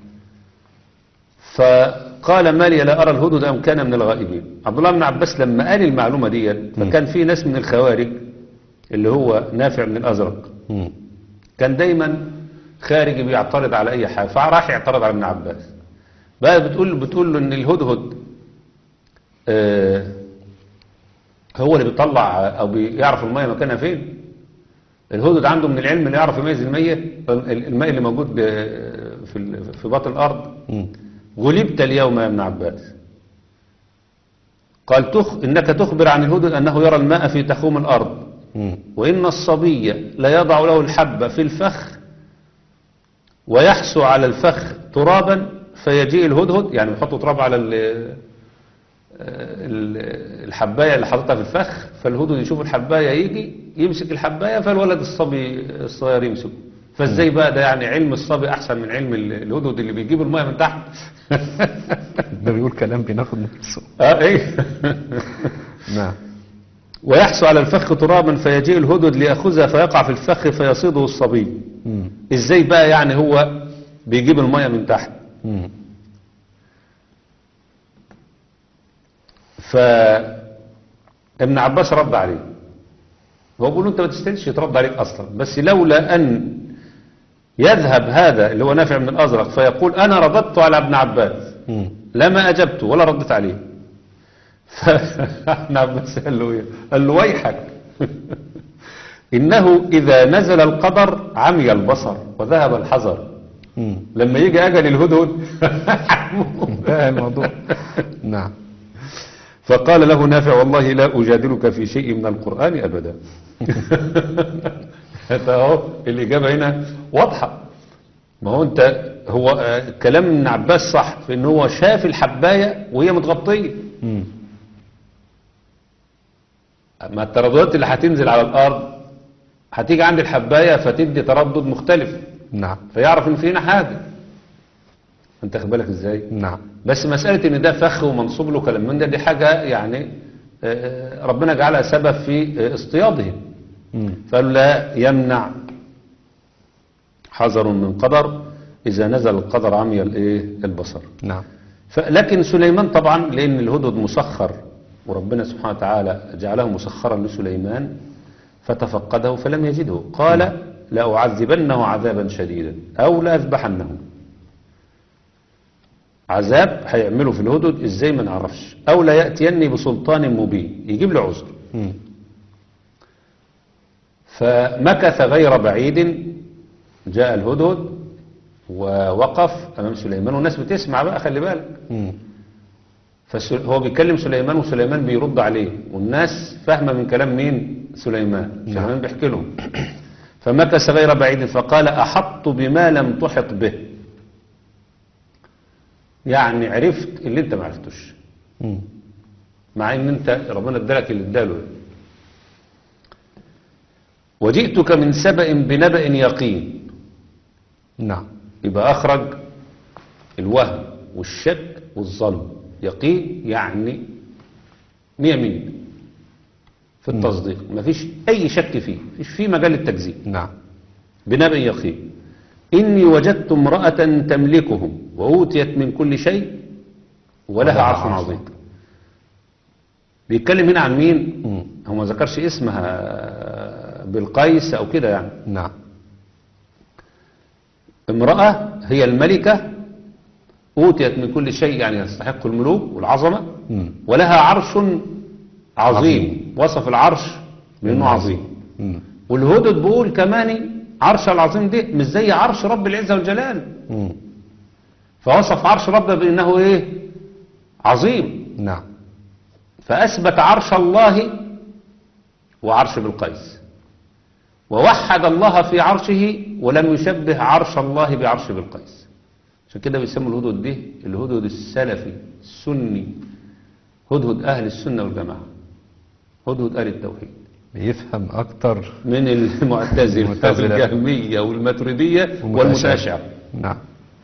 فقال ما لي لا أرى الهدود أم كان من الغائبين عبد الله بن عباس لما قال المعلومة دي فكان في ناس من الخوارج اللي هو نافع من الأزرق مم. كان دايما خارجي بيعترض على اي حاجه فراح يعترض على ابن عباس بقى بتقول بتقول له ان الهدهد آه هو اللي بيطلع او بيعرف الميه مكانها فين الهدهد عنده من العلم اللي يعرف يميز الميه الماء اللي موجود آه، في ال- في باطن الارض مم. غلبت اليوم يا ابن عباس قال تخ انك تخبر عن الهدهد انه يرى الماء في تخوم الارض مم. وإن الصبي لا يضع له الحب في الفخ ويحسو على الفخ ترابا فيجيء الهدهد يعني بيحطوا تراب على ال- ال- الحباية اللي حاططها في الفخ فالهدهد يشوف الحباية يجي يمسك الحباية فالولد الصبي الصغير يمسكه فازاي بقى ده يعني علم الصبي احسن من علم ال- الهدهد اللي بيجيب المية من تحت ده بيقول كلام بيناقض نفسه اه ايه نعم ويحسو على الفخ ترابا فيجيء الهدهد ليأخذها فيقع في الفخ فيصيده الصبي مم. ازاي بقى يعني هو بيجيب المية من تحت مم. فابن عباس رد عليه هو بيقول له انت ما تستاهلش يترد عليك اصلا بس لولا ان يذهب هذا اللي هو نافع من الازرق فيقول انا رددت على ابن عباس مم. لما اجبته ولا ردت عليه فابن عباس قال له ايه قال له ويحك انه اذا نزل القدر عمي البصر وذهب الحذر مم. لما يجي اجل الهدهد انتهى الموضوع نعم فقال له نافع والله لا أجادلك في شيء من القرآن أبدا فهو الإجابة هنا واضحة ما هو أنت هو آه، كلام ابن عباس صح في أنه هو شاف الحباية وهي متغطية مم. أما الترددات اللي هتنزل على الأرض هتيجي عند الحباية فتدي تردد مختلف نعم فيعرف إن في هنا حاجة أنت خد بالك إزاي؟ نعم بس مسألة ان ده فخ ومنصوب له كلام من ده دي حاجة يعني آه، ربنا جعلها سبب في آه، اصطيادهم مم. فقال لا يمنع حذر من قدر إذا نزل القدر عمي الايه البصر نعم ف- لكن سليمان طبعا لأن الهدهد مسخر وربنا سبحانه وتعالى جعله مسخرا لسليمان فتفقده فلم يجده قال لأعذبنه عذابا شديدا أو لأذبحنه عذاب هيعمله في الهدهد ازاي ما نعرفش او لا ياتيني بسلطان مبين يجيب له عذر مم. فمكث غير بعيد جاء الهدهد ووقف امام سليمان والناس بتسمع بقى خلي بالك مم. فهو بيكلم سليمان وسليمان بيرد عليه والناس فاهمه من كلام مين سليمان سليمان بيحكي لهم فمكث غير بعيد فقال احط بما لم تحط به يعني عرفت اللي انت ما عرفتوش مم. مع ان انت ربنا ادالك اللي اداله وجئتك من سبأ بنبأ يقين نعم يبقى اخرج الوهم والشك والظن يقين يعني مية مية في التصديق مفيش اي شك فيه مفيش فيه مجال للتكذيب نعم بنبأ يقين إني وجدت امرأة تملكهم وأوتيت من كل شيء ولها عرش عظيم بيتكلم هنا عن مين مم. هو ما ذكرش اسمها بالقيس او كده يعني نعم امرأة هي الملكة أوتيت من كل شيء يعني يستحق الملوك والعظمة مم. ولها عرش عظيم, عظيم. وصف العرش بأنه عظيم مم. والهدد بيقول كمان عرش العظيم ده مش زي عرش رب العزة والجلال مم. فوصف عرش ربنا بأنه إيه عظيم نعم فأثبت عرش الله وعرش بالقيس ووحد الله في عرشه ولم يشبه عرش الله بعرش بالقيس عشان كده بيسموا الهدهد ده الهدهد السلفي السني هدهد أهل السنة والجماعة هدهد أهل التوحيد بيفهم أكتر من المعتزلة المعتزلة. والجهمية والماتريدية والمتاشعة نعم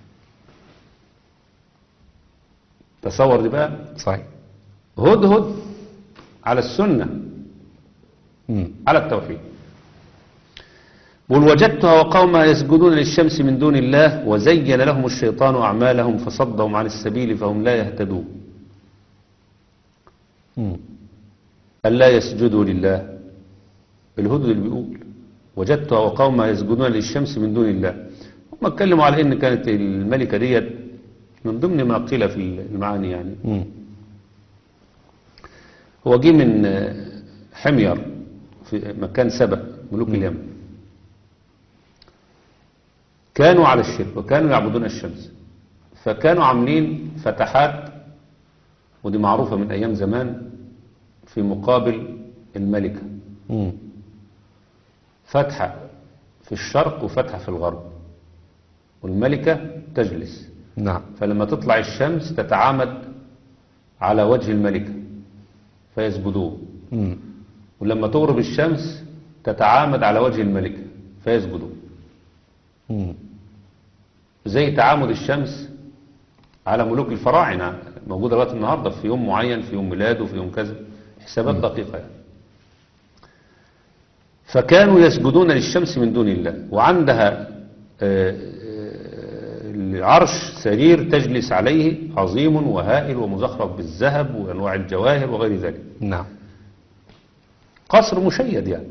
تصور دي بقى صحيح هدهد على السنة مم. على التوحيد قل وجدتها وقومها يسجدون للشمس من دون الله وزين لهم الشيطان أعمالهم فصدهم عن السبيل فهم لا يهتدون مم. ألا يسجدوا لله الهدد اللي بيقول وجدتها وقومها يسجدون للشمس من دون الله هم اتكلموا على ان كانت الملكة ديت من ضمن ما قيل في المعاني يعني مم. هو جه من آه، حمير في مكان سبأ ملوك اليمن كانوا على الشرك وكانوا يعبدون الشمس فكانوا عاملين فتحات ودي معروفة من أيام زمان في مقابل الملكة مم. فتحة في الشرق وفتحة في الغرب والملكة تجلس نعم فلما تطلع الشمس تتعامد على وجه الملكة فيسجدون مم. ولما تغرب الشمس تتعامد على وجه الملكة فيسجدون مم. زي تعامد الشمس على ملوك الفراعنة موجودة لغاية النهاردة في يوم معين في يوم ميلاده في يوم كذا حسابات دقيقة يعني فكانوا يسجدون للشمس من دون الله وعندها آه، آه، العرش سرير تجلس عليه عظيم وهائل ومزخرف بالذهب وأنواع الجواهر وغير ذلك نعم قصر مشيد يعني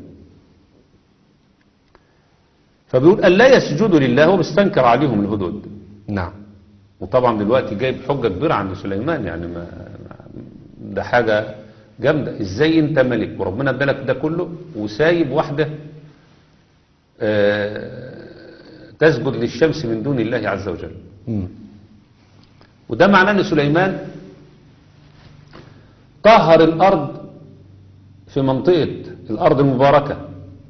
فبيقول أن لا يسجدوا لله هو بيستنكر عليهم الهدود نعم وطبعا دلوقتي جايب حجة كبيرة عند سليمان يعني ما ما- ده حاجة جامدة ازاي انت ملك وربنا ادالك ده كله وسايب واحدة آه، تسجد للشمس من دون الله عز وجل مم. وده معناه ان سليمان طهر الارض في منطقة الارض المباركة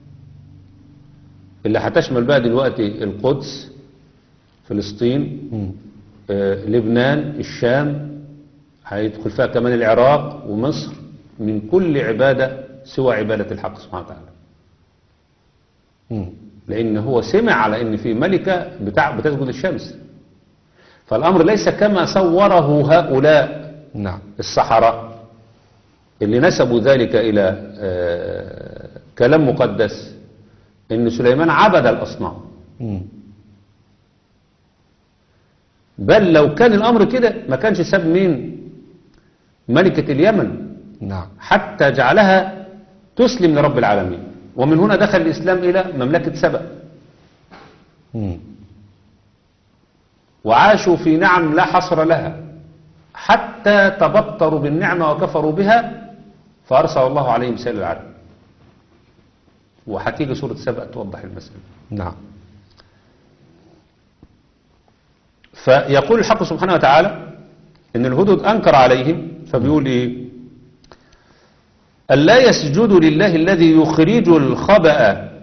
اللي هتشمل بقى دلوقتي القدس فلسطين مم. آه، لبنان الشام هيدخل فيها كمان العراق ومصر من كل عبادة سوى عبادة الحق سبحانه وتعالى مم. لأن هو سمع على أن في ملكة بتاع بتسجد الشمس فالأمر ليس كما صوره هؤلاء نعم السحرة اللي نسبوا ذلك إلى آه، كلام مقدس أن سليمان عبد الأصنام مم. بل لو كان الأمر كده ما كانش ساب مين ملكة اليمن نعم حتى جعلها تسلم لرب العالمين ومن هنا دخل الإسلام إلى مملكة سبأ مم. وعاشوا في نعم لا حصر لها حتى تبطروا بالنعمة وكفروا بها فأرسل الله عليهم سيل العالم وهتيجي سورة سبأ توضح المسألة نعم فيقول الحق سبحانه وتعالى ان الهدد انكر عليهم فبيقول ايه الا يسجدوا لله الذي يخرج الخبأ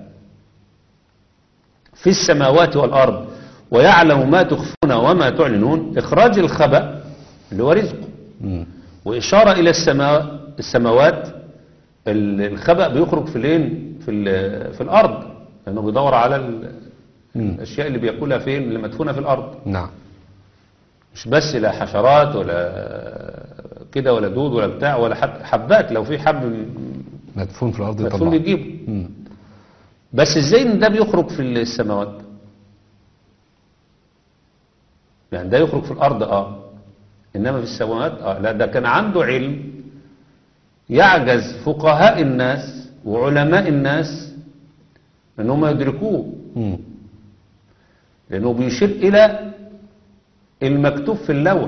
في السماوات والارض ويعلم ما تخفون وما تعلنون اخراج الخبأ اللي هو رزقه مم. وإشارة إلى السماء السماوات ال- الخبأ بيخرج في الين في, ال- في الأرض لأنه بيدور على ال- مم. الأشياء اللي بيأكلها فين اللي مدفونة في الأرض نعم مش بس لا حشرات ولا كده ولا دود ولا بتاع ولا حب حبات لو في حب م- مدفون في الأرض مدفون طبعا بيجيبه مم. بس ازاي ان ده بيخرج في السماوات يعني ده يخرج في الأرض اه إنما في السماوات آه لا ده كان عنده علم يعجز فقهاء الناس وعلماء الناس أنهم يدركوه مم. لأنه بيشير إلى المكتوب في اللوح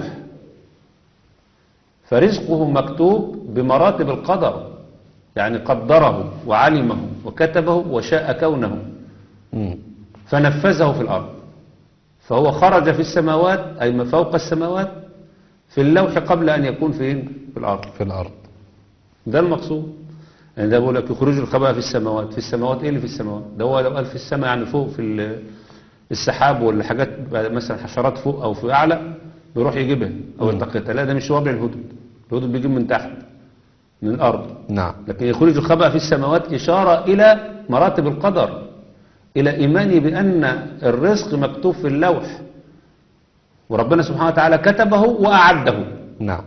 فرزقه مكتوب بمراتب القدر يعني قدره وعلمه وكتبه وشاء كونه مم. فنفذه في الأرض فهو خرج في السماوات أي ما فوق السماوات في اللوح قبل أن يكون فين في الأرض في الأرض ده المقصود يعني ده بقول لك يخرج الخبأ في السماوات في السماوات ايه اللي في السماوات ده هو لو قال في السماء يعني فوق في ال- السحاب ولا حاجات مثلا حشرات فوق او في اعلى بيروح يجيبها او يلتقطها لا ده مش وضع الهدد الهدد بيجيب من تحت من الارض نعم لكن يخرج الخبأ في السماوات إشارة إلى مراتب القدر إلى إيماني بأن الرزق مكتوب في اللوح وربنا سبحانه وتعالى كتبه وأعده نعم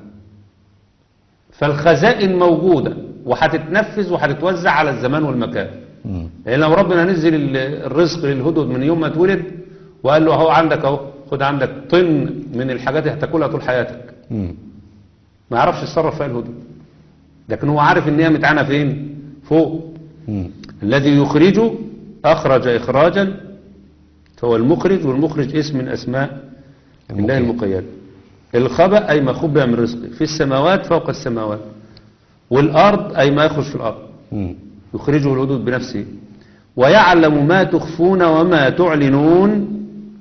فالخزائن موجودة وهتتنفذ وهتتوزع على الزمان والمكان مم. لأن لو ربنا نزل ال- الرزق للهدد من يوم ما اتولد وقال له اهو عندك اهو خد عندك طن من الحاجات اللي هتاكلها طول حياتك مم. ما يعرفش يتصرف فيها الهدد لكن هو عارف ان هي متعانه فين فوق مم. الذي يخرج أخرج إخراجا فهو المخرج والمخرج اسم من أسماء الله المقيد. المقيد الخبأ أي ما خبأ من رزقه في السماوات فوق السماوات والأرض أي ما يخرج في الأرض مم. يخرجه الهدود بنفسه ويعلم ما تخفون وما تعلنون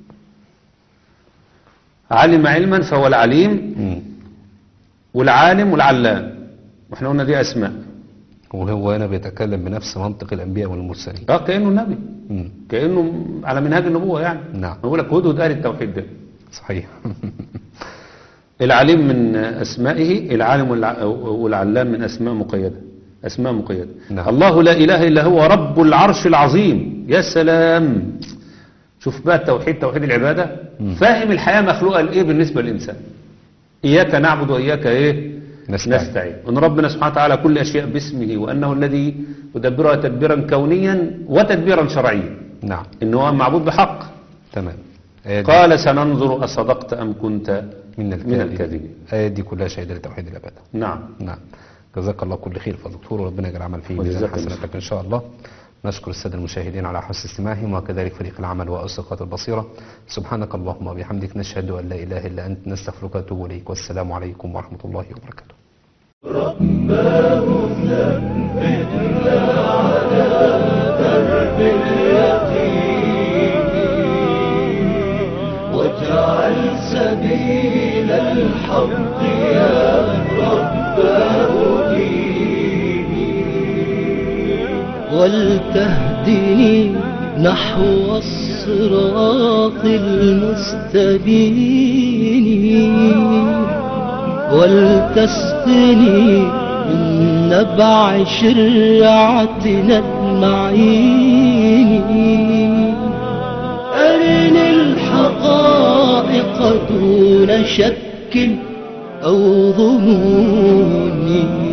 علم علما فهو العليم مم. والعالم والعلام واحنا قلنا دي أسماء وهو هنا بيتكلم بنفس منطق الأنبياء والمرسلين اه كأنه نبي مم. كأنه على منهاج النبوة يعني نعم. بقول لك هدهد قال التوحيد ده صحيح العليم من أسمائه العالم والع- والعلام من أسماء مقيدة أسماء مقيدة نعم. الله لا إله إلا هو رب العرش العظيم يا سلام شوف بقى التوحيد توحيد العبادة فاهم الحياة مخلوقة لإيه بالنسبة للإنسان إياك نعبد وإياك إيه نستعين. نستعين وأن ربنا سبحانه وتعالى كل أشياء باسمه وأنه الذي يدبرها تدبيرا كونيا وتدبيرا شرعيا نعم إنه هو معبود بحق تمام آية دي قال سننظر أصدقت أم كنت من من الكاذبين الكاذبين آية دي كلها شهادة لتوحيد العبادة نعم نعم جزاك الله كل خير فدكتور وربنا يجعل العمل فيه وجزاك ميزان الله. حسناتك ان شاء الله نشكر الساده المشاهدين على حسن استماعهم وكذلك فريق العمل واصدقاء البصيره سبحانك اللهم وبحمدك نشهد ان لا اله الا انت نستغفرك ونتوب اليك والسلام عليكم ورحمه الله وبركاته واجعل سبيل الحق يا رب هديني ولتهدني نحو الصراط المستبين ولتسقني من نبع شرعتنا المعين أرني الحقائق دون شك أو ظنون